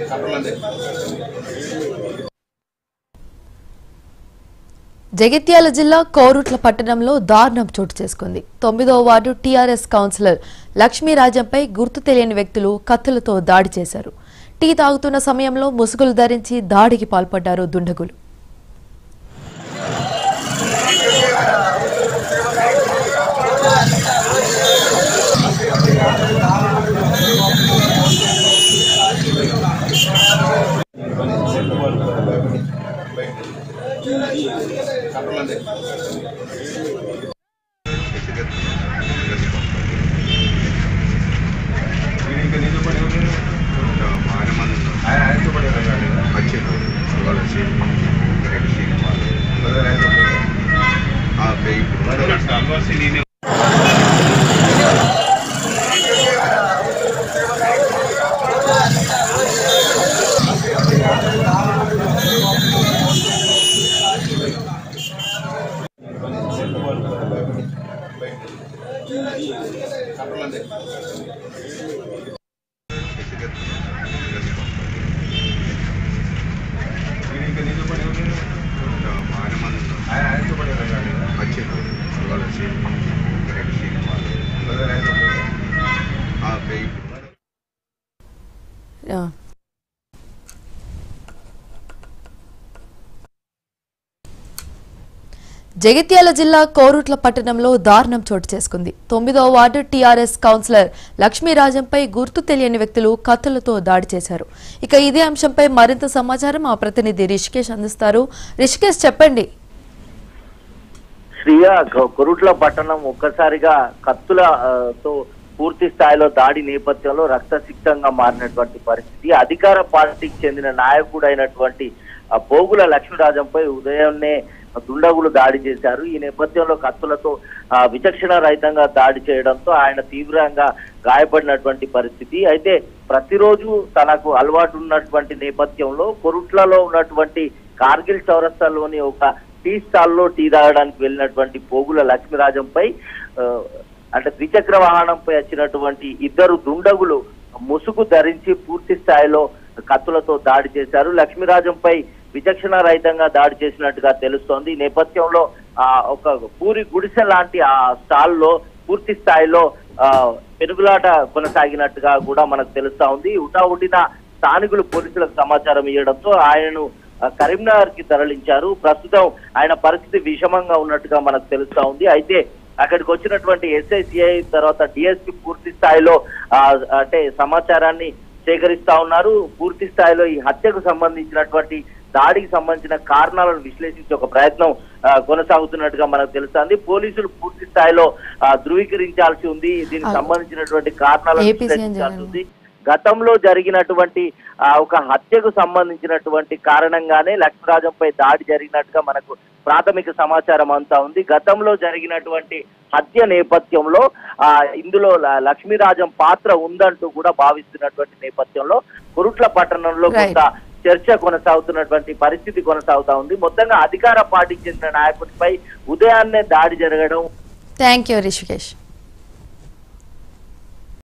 జగిత్యాల జిల్లా కోరుట్ల పట్టణంలో దారుణం చోటు చేసుకుంది తొమ్మిదో వార్డు టీఆర్ఎస్ కౌన్సిలర్ లక్ష్మీరాజంపై గుర్తు తెలియని వ్యక్తులు కత్తులతో దాడి చేశారు టీ తాగుతున్న సమయంలో ముసుగులు ధరించి దాడికి పాల్పడ్డారు దుండగులు ఆ. జగిత్యాల జిల్లా కోరుట్ల పట్టణంలో దారుణం చోటు చేసుకుంది తొమ్మిదో వార్డు టీఆర్ఎస్ కౌన్సిలర్ లక్ష్మీరాజంపై గుర్తు తెలియని వ్యక్తులు కత్తులతో దాడి చేశారు ఇక ఇదే అంశంపై మరింత సమాచారం మా ప్రతినిధి రిషికేష్ అందిస్తారు రిషికేష్ చెప్పండి శ్రీయ కొ- కొరుట్ల పట్టణం ఒక్కసారిగా కత్తుల ఆ, తో పూర్తి స్థాయిలో దాడి నేపథ్యంలో రక్తసిక్తంగా మారినటువంటి పరిస్థితి అధికార పార్టీకి చెందిన నాయకుడు అయినటువంటి ఆ, పోగుల లక్ష్మీరాజంపై ఉదయాన్నే దుండగులు దాడి చేశారు ఈ నేపథ్యంలో కత్తులతో ఆ, విచక్షణ రహితంగా దాడి చేయడంతో ఆయన తీవ్రంగా గాయపడినటువంటి పరిస్థితి అయితే ప్రతిరోజు తనకు అలవాటు ఉన్నటువంటి నేపథ్యంలో కొరుట్లలో ఉన్నటువంటి కార్గిల్ చౌరస్తాలోని ఒక టీ స్టాల్లో టీ తాగడానికి వెళ్ళినటువంటి పోగుల లక్ష్మీరాజంపై ఆ, అంటే ద్విచక్ర వాహనంపై వచ్చినటువంటి ఇద్దరు దుండగులు ముసుగు ధరించి పూర్తి స్థాయిలో కత్తులతో దాడి చేశారు లక్ష్మీరాజంపై విచక్షణ రహితంగా దాడి చేసినట్టుగా తెలుస్తోంది ఈ నేపథ్యంలో ఆ ఒక పూరి గుడిసె లాంటి ఆ స్టాల్లో పూర్తి స్థాయిలో ఆ పెనుగులాట కొనసాగినట్టుగా కూడా మనకు తెలుస్తా ఉంది హుటాహుటిన స్థానికులు పోలీసులకు సమాచారం ఇవ్వడంతో ఆయనను ఆ, కరీంనగర్ కి తరలించారు ప్రస్తుతం ఆయన పరిస్థితి విషమంగా ఉన్నట్టుగా మనకు తెలుస్తా ఉంది అయితే అక్కడికి వచ్చినటువంటి ఎస్ఐసిఐ తర్వాత డిఎస్పి పూర్తి స్థాయిలో ఆ, అంటే సమాచారాన్ని సేకరిస్తా ఉన్నారు పూర్తి స్థాయిలో ఈ హత్యకు సంబంధించినటువంటి దాడికి సంబంధించిన కారణాలను విశ్లేషించే ఒక ప్రయత్నం ఆ, కొనసాగుతున్నట్టుగా మనకు తెలుస్తుంది పోలీసులు పూర్తి స్థాయిలో ఆ, ధృవీకరించాల్సి ఉంది దీనికి ఆ. సంబంధించినటువంటి కారణాలను ఏపీ సీఎం విశ్లేషించాల్సి జగన్ ఉంది గతంలో జరిగినటువంటి ఆ, ఒక హత్యకు సంబంధించినటువంటి కారణంగానే లక్ష్మీరాజంపై దాడి జరిగినట్టుగా మనకు ప్రాథమిక సమాచారం అంతా ఉంది గతంలో జరిగినటువంటి హత్య నేపథ్యంలో ఆ ఇందులో ల- లక్ష్మీరాజం పాత్ర ఉందంటూ కూడా భావిస్తున్నటువంటి నేపథ్యంలో కురుట్ల పట్టణంలో Right. కొంత చర్చ కొనసాగుతున్నటువంటి పరిస్థితి కొనసాగుతా ఉంది మొత్తంగా అధికార పార్టీకి చెందిన నాయకుడిపై ఉదయాన్నే దాడి జరగడం థ్యాంక్ యూ రిషికేష్